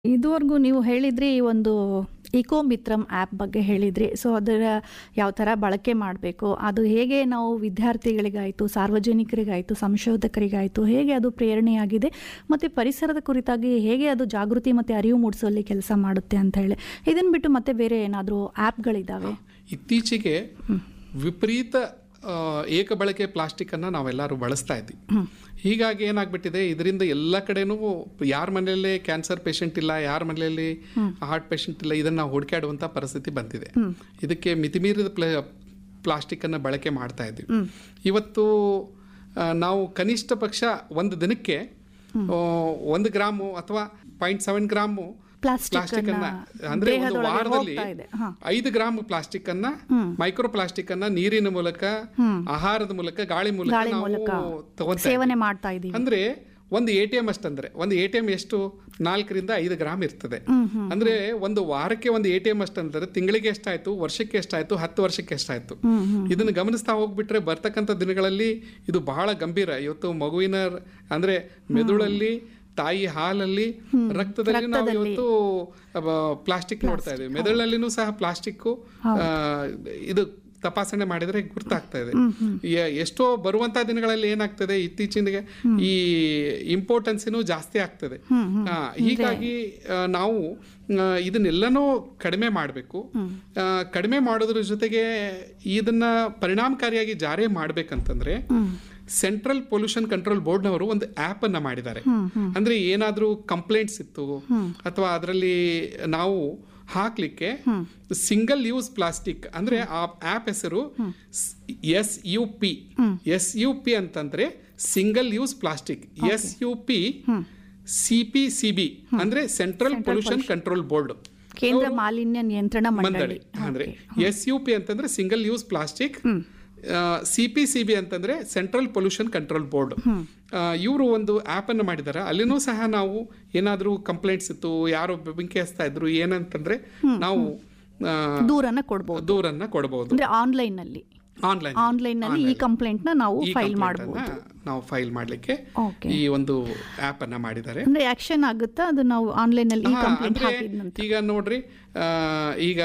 ಇದುವರೆಗೂ ನೀವು ಹೇಳಿದ್ರಿ ಈ ಒಂದು ಇಕೋ ಮಿತ್ರಮ್ ಆ್ಯಪ್ ಬಗ್ಗೆ ಹೇಳಿದ್ರಿ ಸೊ ಅದರ ಯಾವ ಥರ ಬಳಕೆ ಮಾಡಬೇಕು ಅದು ಹೇಗೆ ನಾವು ವಿದ್ಯಾರ್ಥಿಗಳಿಗಾಯಿತು ಸಾರ್ವಜನಿಕರಿಗಾಯಿತು ಸಂಶೋಧಕರಿಗಾಯಿತು ಹೇಗೆ ಅದು ಪ್ರೇರಣೆಯಾಗಿದೆ ಮತ್ತು ಪರಿಸರದ ಕುರಿತಾಗಿ ಹೇಗೆ ಅದು ಜಾಗೃತಿ ಮತ್ತು ಅರಿವು ಮೂಡಿಸುವಲ್ಲಿ ಕೆಲಸ ಮಾಡುತ್ತೆ ಅಂತ ಹೇಳಿ ಇದನ್ನು ಬಿಟ್ಟು ಮತ್ತೆ ಬೇರೆ ಏನಾದರೂ ಆ್ಯಪ್ಗಳಿದ್ದಾವೆ ಇತ್ತೀಚೆಗೆ ವಿಪರೀತ ಆ, ಏಕ ಬಳಕೆ ಪ್ಲಾಸ್ಟಿಕ್ಕನ್ನು ನಾವೆಲ್ಲರೂ ಬಳಸ್ತಾ ಇದ್ದೀವಿ ಹೀಗಾಗಿ ಏನಾಗ್ಬಿಟ್ಟಿದೆ ಇದರಿಂದ ಎಲ್ಲ ಕಡೆನೂ ಯಾರ ಮನೆಯಲ್ಲಿ ಕ್ಯಾನ್ಸರ್ ಪೇಷಂಟ್ ಇಲ್ಲ ಯಾರ ಮನೆಯಲ್ಲಿ ಹಾರ್ಟ್ ಪೇಷಂಟ್ ಇಲ್ಲ ಇದನ್ನು ನಾವು ಹುಡುಕಾಡುವಂಥ ಪರಿಸ್ಥಿತಿ ಬಂದಿದೆ ಇದಕ್ಕೆ ಮಿತಿಮೀರಿದ ಪ್ಲ ಪ್ಲಾಸ್ಟಿಕ್ಕನ್ನು ಬಳಕೆ ಮಾಡ್ತಾ ಇದ್ದೀವಿ ಇವತ್ತು ಆ, ನಾವು ಕನಿಷ್ಠ ಪಕ್ಷ ಒಂದು ದಿನಕ್ಕೆ ಆ, ಒಂದು ಗ್ರಾಮು ಅಥವಾ point seven gram Plastic plastic ಅನ್ನ ಅನ್ನ ಅಂದ್ರೆ ಒಂದು ದೇಹದೊಳಗೆ ವಾರದಲ್ಲಿ ಹೋಗ್ತಾ ಇದೆ. ಹಾ. ಐದು ಗ್ರಾಮ್ ಪ್ಲಾಸ್ಟಿಕ್ ಅನ್ನ ಮೈಕ್ರೋ ಪ್ಲಾಸ್ಟಿಕ್ ಅನ್ನ ನೀರಿನ ಮೂಲಕ ಆಹಾರದ ಮೂಲಕ ಗಾಳಿ ಮೂಲಕ ಗಾಳಿ ನಾವು ಮೂಲಕ ತಗೊಂತ ಸೇವನೆ ಮಾಡ್ತಾ ಇದ್ದೀವಿ ಅಂದ್ರೆ ಒಂದು ಎ ಟಿ ಎಂ ಅಷ್ಟಂದ್ರೆ ಒಂದು ಎ ಟಿ ಎಂ ಎಷ್ಟು ನಾಲ್ಕರಿಂದ ಐದು ಗ್ರಾಮ್ ಇರ್ತದೆ ಅಂದ್ರೆ ಒಂದು ವಾರಕ್ಕೆ ಒಂದು ಎ ಟಿ ಎಂ ಅಷ್ಟಂದ್ರೆ ತಿಂಗಳಿಗೆ ಎಷ್ಟಾಯ್ತು ವರ್ಷಕ್ಕೆ ಎಷ್ಟಾಯ್ತು ಹತ್ತು ವರ್ಷಕ್ಕೆ ಎಷ್ಟಾಯ್ತು ಇದನ್ನು ಗಮನಿಸ್ತಾ ಹೋಗ್ಬಿಟ್ರೆ ಬರ್ತಕ್ಕಂಥ ದಿನಗಳಲ್ಲಿ ಇದು ಬಹಳ ಗಂಭೀರ ಇವತ್ತು ಮಗುವಿನ ಅಂದ್ರೆ ಮೆದುಳಲ್ಲಿ ತಾಯಿ ಹಾಲಲ್ಲಿ ರಕ್ತದಲ್ಲಿ ನಾವು ಇವತ್ತು ಪ್ಲಾಸ್ಟಿಕ್ ನೋಡ್ತಾ ಇದ್ದೀವಿ ಮೆದುಳಲ್ಲಿನೂ ಸಹ ಪ್ಲಾಸ್ಟಿಕ್ ಇದು ತಪಾಸಣೆ ಮಾಡಿದ್ರೆ ಗುರ್ತಾಗ್ತಾ ಇದೆ ಎ- ಎಷ್ಟೋ ಬರುವಂತ ದಿನಗಳಲ್ಲಿ ಏನಾಗ್ತದೆ ಇತ್ತೀಚಿನ ಈ ಇಂಪಾರ್ಟೆನ್ಸಿನೂ ಜಾಸ್ತಿ ಆಗ್ತದೆ ಆ, ಹೀಗಾಗಿ ಆ, ನಾವು ಆ, ಇದನ್ನೆಲ್ಲನೂ ಕಡಿಮೆ ಮಾಡಬೇಕು ಕಡಿಮೆ ಮಾಡೋದ್ರ ಜೊತೆಗೆ ಇದನ್ನ ಪರಿಣಾಮಕಾರಿಯಾಗಿ ಜಾರಿ ಮಾಡ್ಬೇಕಂತಂದ್ರೆ ಸೆಂಟ್ರಲ್ ಪೊಲ್ಯೂಷನ್ ಕಂಟ್ರೋಲ್ ಬೋರ್ಡ್ನವರು ಒಂದು ಆ್ಯಪ್ ಅನ್ನ ಮಾಡಿದ್ದಾರೆ ಅಂದ್ರೆ ಏನಾದ್ರೂ ಕಂಪ್ಲೇಂಟ್ಸ್ ಇತ್ತು ಅಥವಾ ಅದರಲ್ಲಿ ನಾವು ಹಾಕ್ಲಿಕ್ಕೆ ಸಿಂಗಲ್ ಯೂಸ್ ಪ್ಲಾಸ್ಟಿಕ್ ಅಂದ್ರೆ ಆ ಆ್ಯಪ್ ಹೆಸರು S U P S U P ಅಂತಂದ್ರೆ single use plastic S U P C P C B ಅಂದ್ರೆ ಸೆಂಟ್ರಲ್ ಪೊಲ್ಯೂಷನ್ ಕಂಟ್ರೋಲ್ ಬೋರ್ಡ್ ಕೇಂದ್ರ ಮಾಲಿನ್ಯ ನಿಯಂತ್ರಣ ಮಂಡಳಿ ಮಂಡಳಿ ಅಂದ್ರೆ ಎಸ್ ಯು ಪಿ ಅಂತಂದ್ರೆ single use plastic C P C B ಅಂತಂದ್ರೆ ಸೆಂಟ್ರಲ್ ಪೊಲ್ಯೂಷನ್ ಕಂಟ್ರೋಲ್ ಬೋರ್ಡ್ ಇವರು ಒಂದು ಆ್ಯಪ್ ಅನ್ನು ಮಾಡಿದ್ದಾರೆ ಅಲ್ಲಿನೂ ಸಹ ನಾವು ಏನಾದರೂ ಕಂಪ್ಲೇಂಟ್ಸ್ ಇತ್ತು ಯಾರೋ ಬೆಂಕಿ ಹಚ್ತಾ ಇದ್ರು ಏನಂತಂದ್ರೆ ನಾವು ಆ, ದೂರನ್ನ ಕೊಡ್ಬೋದು ದೂರನ್ನ ಕೊಡಬಹುದು ಅಂದ್ರೆ ಆನ್ಲೈನ್ ನಲ್ಲಿ ಆನ್ಲೈನ್ ಆನ್ಲೈನ್ ನಲ್ಲಿ ಈ ಕಂಪ್ಲೇಂಟ್ ನ ನಾವು ಫೈಲ್ ಮಾಡಬಹುದು ನಾವು ಫೈಲ್ ಮಾಡ್ಲಿಕ್ಕೆ ಓಕೆ ಈ ಒಂದು ಆ್ಯಪ್ ಅನ್ನ ಮಾಡಿದ್ದಾರೆ ಅಂದ್ರೆ ಆಕ್ಷನ್ ಆಗುತ್ತಾ ಅದು ನಾವು ಆನ್ಲೈನ್ ನಲ್ಲಿ ಈ ಹಾ, ಕಂಪ್ಲೇಂಟ್ ಅಂದ್ರೆ ಹಾಕಿದ ನಂತರ ಈಗ ನೋಡ್ರಿ ಆ, ಈಗ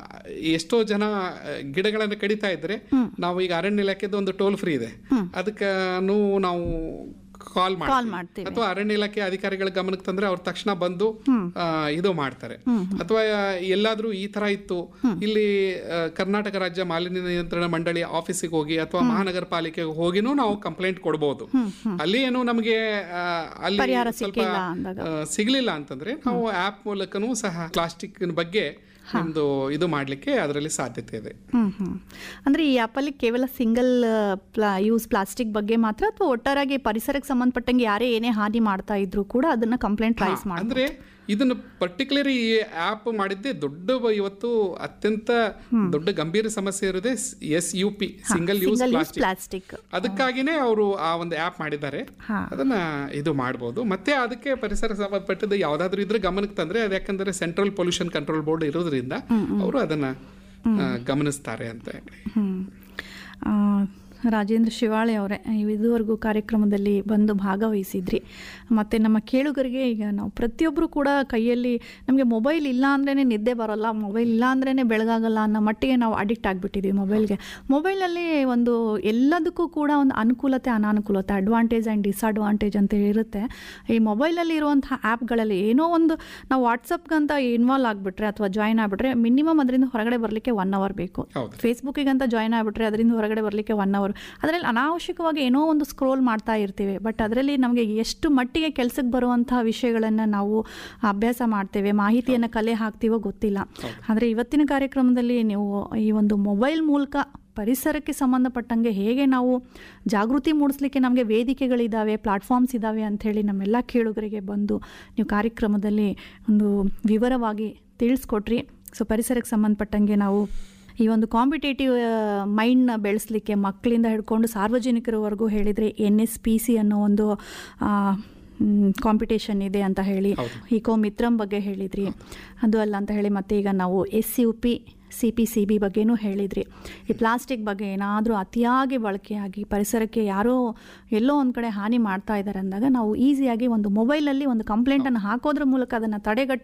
ಎಷ್ಟೋ ಜನ ಗಿಡಗಳನ್ನು ಕಡಿತಾ ಇದ್ರೆ ನಾವು ಈಗ ಅರಣ್ಯ ಇಲಾಖೆದು ಒಂದು ಟೋಲ್ ಫ್ರೀ ಇದೆ ಅದಕ್ಕೆ ನಾವು ಕಾಲ್ ಕಾಲ್ ಮಾಡ್ತೀವಿ ಮಾಡ್ತೀವಿ ಅಥವಾ ಅರಣ್ಯ ಇಲಾಖೆ ಅಧಿಕಾರಿಗಳ ಗಮನಕ್ಕೆ ತಂದ್ರೆ ಅವ್ರು ತಕ್ಷಣ ಬಂದು ಆ, ಇದು ಮಾಡ್ತಾರೆ ಅಥವಾ ಎಲ್ಲಾದ್ರೂ ಈ ತರ ಇತ್ತು ಇಲ್ಲಿ ಆ, ಕರ್ನಾಟಕ ರಾಜ್ಯ ಮಾಲಿನ್ಯ ನಿಯಂತ್ರಣ ಮಂಡಳಿ ಆಫೀಸಿಗೆ ಹೋಗಿ ಅಥವಾ ಮಹಾನಗರ ಪಾಲಿಕೆಗೆ ಹೋಗಿನೂ ನಾವು ಕಂಪ್ಲೇಂಟ್ ಕೊಡಬಹುದು ಅಲ್ಲಿ ಏನು ನಮಗೆ ಆ, ಅಲ್ಲಿ ಪರಿಹಾರ ಸ್ವಲ್ಪ ಸಿಕ್ಕಿಲ್ಲ ಅಂದಾಗ. ಆ, ಸಿಗ್ಲಿಲ್ಲ ಅಂತಂದ್ರೆ ನಾವು ಆಪ್ ಮೂಲಕನೂ ಸಹ ಪ್ಲಾಸ್ಟಿಕ್ ಬಗ್ಗೆ ಒಂದು ಇದು ಮಾಡ್ಲಿಕ್ಕೆ ಅದರಲ್ಲಿ ಸಾಧ್ಯತೆ ಇದೆ ಹ್ಮ್ ಹ್ಮ್ ಅಂದ್ರೆ ಈ ಆ್ಯಪಲ್ಲಿ ಕೇವಲ ಸಿಂಗಲ್ ಯೂಸ್ ಪ್ಲಾಸ್ಟಿಕ್ ಬಗ್ಗೆ ಮಾತ್ರ ಅಥವಾ ಒಟ್ಟಾರೆಯಾಗಿ ಪರಿಸರಕ್ಕೆ ಸಂಬಂಧಪಟ್ಟಂಗೆ ಯಾರೇ ಏನೇ ಹಾನಿ ಮಾಡ್ತಾ ಇದ್ರು ಕೂಡ ಅದನ್ನ ಕಂಪ್ಲೇಂಟ್ ರೈಸ್ ಮಾಡಿ ಅಂದ್ರೆ ಇದನ್ನು ಪರ್ಟಿಕ್ಯುಲರ್ ಈ ಆಪ್ ಮಾಡಿದ್ದೆ ದೊಡ್ಡ ಬ- ಇವತ್ತು ಅತ್ಯಂತ ದೊಡ್ಡ ಗಂಭೀರ ಸಮಸ್ಯೆ ಇರೋದೇ S U P single use single use plastic plastic ಅದಕ್ಕಾಗಿನೇ ಅವರು ಆ ಒಂದು ಆ್ಯಪ್ ಮಾಡಿದ್ದಾರೆ ಹಾ. ಅದನ್ನ ಇದು ಮಾಡ್ಬೋದು ಮತ್ತೆ ಅದಕ್ಕೆ ಪರಿಸರ ಸಂಬಂಧಪಟ್ಟದ್ದು ಯಾವ್ದಾದ್ರು ಇದ್ರೆ ಗಮನಕ್ಕೆ ತಂದ್ರೆ ಅದು ಯಾಕಂದ್ರೆ ಸೆಂಟ್ರಲ್ ಪೊಲ್ಯೂಷನ್ ಕಂಟ್ರೋಲ್ ಬೋರ್ಡ್ ಇರೋದ್ರಿಂದ ಅವರು ಅದನ್ನ ಆ, ಗಮನಿಸ್ತಾರೆ ಅಂತ ಹೇಳಿ ಹ್ಮ್. ಆ, ರಾಜೇಂದ್ರ ಶಿವಾಳೆ ಅವರೇ ಇದುವರೆಗೂ ಕಾರ್ಯಕ್ರಮದಲ್ಲಿ ಬಂದು ಭಾಗವಹಿಸಿದ್ರಿ ಮತ್ತು ನಮ್ಮ ಕೇಳುಗರಿಗೆ ಈಗ ನಾವು ಪ್ರತಿಯೊಬ್ಬರು ಕೂಡ ಕೈಯಲ್ಲಿ ನಮಗೆ ಮೊಬೈಲ್ ಇಲ್ಲ ಅಂದ್ರೇ ನಿದ್ದೆ ಬರೋಲ್ಲ ಮೊಬೈಲ್ ಇಲ್ಲ ಅಂದ್ರೇ ಬೆಳಗಾಗಲ್ಲ ಅನ್ನೋ ಮಟ್ಟಿಗೆ ನಾವು ಅಡಿಕ್ಟ್ ಆಗಿಬಿಟ್ಟಿದ್ದೀವಿ ಮೊಬೈಲ್ಗೆ ಮೊಬೈಲಲ್ಲಿ ಒಂದು ಎಲ್ಲದಕ್ಕೂ ಕೂಡ ಒಂದು ಅನುಕೂಲತೆ ಅನಾನುಕೂಲತೆ ಅಡ್ವಾಂಟೇಜ್ ಆ್ಯಂಡ್ ಡಿಸ್ಅಡ್ವಾಂಟೇಜ್ ಅಂತ ಇರುತ್ತೆ ಈ ಮೊಬೈಲಲ್ಲಿ ಇರುವಂಥ ಆ್ಯಪ್ಗಳಲ್ಲಿ ಏನೋ ಒಂದು ನಾವು ವಾಟ್ಸಪ್ಗಂತ ಇನ್ವಾಲ್ವ್ ಆಗಿಬಿಟ್ರೆ ಅಥವಾ ಜಾಯ್ನ್ ಆಗಿಬಿಟ್ರೆ ಮಿನಿಮಮ್ ಅದರಿಂದ ಹೊರಗಡೆ ಬರಲಿಕ್ಕೆ ಒನ್ ಅವರ್ ಬೇಕು ಹೌದು. ಫೇಸ್ಬುಕ್ಕಿಗೆ ಅಂತ ಜಾಯ್ನ್ ಆಗಿಬಿಟ್ರೆ ಅದರಿಂದ ಹೊರಗಡೆ ಬರಲಿಕ್ಕೆ ಒನ್ ಅವರ್ ಅದರಲ್ಲಿ ಅನಾವಶ್ಯಕವಾಗಿ ಏನೋ ಒಂದು ಸ್ಕ್ರೋಲ್ ಮಾಡ್ತಾ ಇರ್ತೀವಿ ಬಟ್ ಅದರಲ್ಲಿ ನಮಗೆ ಎಷ್ಟು ಮಟ್ಟಿಗೆ ಕೆಲಸಕ್ಕೆ ಬರುವಂಥ ವಿಷಯಗಳನ್ನು ನಾವು ಅಭ್ಯಾಸ ಮಾಡ್ತೇವೆ ಮಾಹಿತಿಯನ್ನು ಕಲೆ ಹಾಕ್ತೀವೋ ಗೊತ್ತಿಲ್ಲ ಆದರೆ ಇವತ್ತಿನ ಕಾರ್ಯಕ್ರಮದಲ್ಲಿ ನೀವು ಈ ಒಂದು ಮೊಬೈಲ್ ಮೂಲಕ ಪರಿಸರಕ್ಕೆ ಸಂಬಂಧಪಟ್ಟಂಗೆ ಹೇಗೆ ನಾವು ಜಾಗೃತಿ ಮೂಡಿಸ್ಲಿಕ್ಕೆ ನಮಗೆ ವೇದಿಕೆಗಳಿದ್ದಾವೆ ಪ್ಲಾಟ್ಫಾರ್ಮ್ಸ್ ಇದ್ದಾವೆ ಅಂಥೇಳಿ ನಮ್ಮೆಲ್ಲ ಕೇಳುಗರಿಗೆ ಬಂದು ನೀವು ಕಾರ್ಯಕ್ರಮದಲ್ಲಿ ಒಂದು ವಿವರವಾಗಿ ತಿಳಿಸ್ಕೊಟ್ರಿ ಸೊ ಪರಿಸರಕ್ಕೆ ಸಂಬಂಧಪಟ್ಟಂಗೆ ನಾವು ಈ ಒಂದು ಕಾಂಪಿಟೇಟಿವ್ ಮೈಂಡ್ನ ಬೆಳೆಸಲಿಕ್ಕೆ ಮಕ್ಕಳಿಂದ ಹಿಡ್ಕೊಂಡು ಸಾರ್ವಜನಿಕರವರೆಗೂ ಹೇಳಿದರೆ ಎನ್ ಎಸ್ ಪಿ ಸಿ ಅನ್ನೋ ಒಂದು ಕಾಂಪಿಟೇಷನ್ ಇದೆ ಅಂತ ಹೇಳಿ ಇಕೋ ಮಿತ್ರಂ ಬಗ್ಗೆ ಹೇಳಿದ್ರಿ ಅದು ಅಲ್ಲ ಅಂತ ಹೇಳಿ ಮತ್ತೆ ಈಗ ನಾವು S U P C P C B ಬಗ್ಗೆನೂ ಹೇಳಿದ್ರಿ ಈ ಪ್ಲಾಸ್ಟಿಕ್ ಬಗ್ಗೆ ಏನಾದರೂ ಅತಿಯಾಗಿ ಬಳಕೆಯಾಗಿ ಪರಿಸರಕ್ಕೆ ಯಾರೋ ಎಲ್ಲೋ ಒಂದು ಕಡೆ ಹಾನಿ ಮಾಡ್ತಾ ಇದ್ದಾರೆ ಅಂದಾಗ ನಾವು ಈಸಿಯಾಗಿ ಒಂದು ಮೊಬೈಲಲ್ಲಿ ಒಂದು ಕಂಪ್ಲೇಂಟನ್ನು ಹಾಕೋದ್ರ ಮೂಲಕ ಅದನ್ನು ತಡೆಗಟ್ಟ